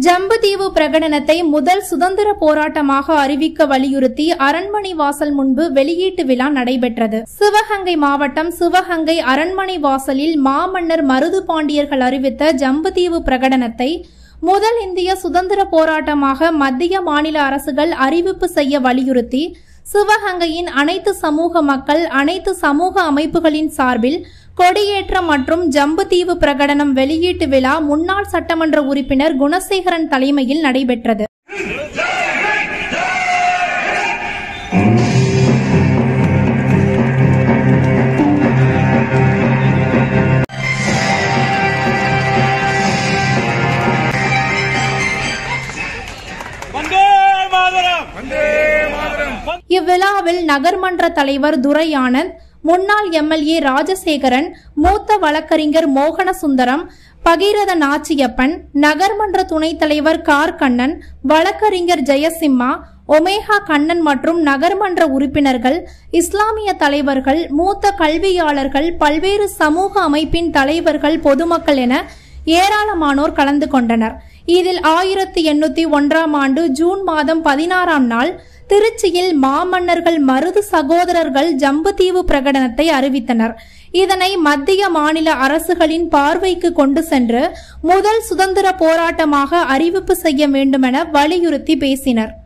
ஜம்புதீவு பிரகடனத்தை முதல் சுதந்திர போராட்டமாக அறிவிக்க வலியுறுத்தி அரண்மனை வாசல் முன்பு வெளியீட்டு விழா நடைபெற்றது சிவகங்கை மாவட்டம் சிவகங்கை அரண்மனை வாசலில் மாமன்னர் மருது பாண்டியர்கள் அறிவித்த ஜம்புதீவு பிரகடனத்தை முதல் இந்திய சுதந்திர போராட்டமாக மத்திய மாநில அரசுகள் அறிவிப்பு செய்ய வலியுறுத்தி சிவகங்கையின் அனைத்து சமூக மக்கள் அனைத்து சமூக அமைப்புகளின் சார்பில் கொடியேற்றம் மற்றும் ஜம்புதீவு பிரகடனம் வெளியீட்டு விழா முன்னாள் சட்டமன்ற உறுப்பினர் குணசேகரன் தலைமையில் நடைபெற்றது வந்தே மாதரம் இவ்விழாவில் நகர்மன்ற தலைவர் துரை ஆனந்த் முன்னாள் எம்எல்ஏ ராஜசேகரன் மூத்த வழக்கறிஞர் மோகனசுந்தரம் பகீரத நாச்சியப்பன் நகர்மன்ற துணைத் தலைவர் கார் கண்ணன் வழக்கறிஞர் ஜெயசிம்மா ஒமேகா கண்ணன் மற்றும் நகர்மன்ற உறுப்பினர்கள் இஸ்லாமிய தலைவர்கள் மூத்த கல்வியாளர்கள் பல்வேறு சமூக அமைப்பின் தலைவர்கள் பொதுமக்கள் என ஏராளமானோர் கலந்து கொண்டனர் இதில் ஆயிரத்தி எண்ணூத்தி ஒன்றாம் ஆண்டு ஜூன் மாதம் பதினாறாம் நாள் திருச்சியில் மாமன்னர்கள் மருது சகோதரர்கள் ஜம்புதீவு பிரகடனத்தை அறிவித்தனர் இதனை மத்திய மாநில அரசுகளின் பார்வைக்கு கொண்டு சென்று முதல் சுதந்திர போராட்டமாக அறிவிப்பு செய்ய வேண்டுமென வலியுறுத்தி பேசினர்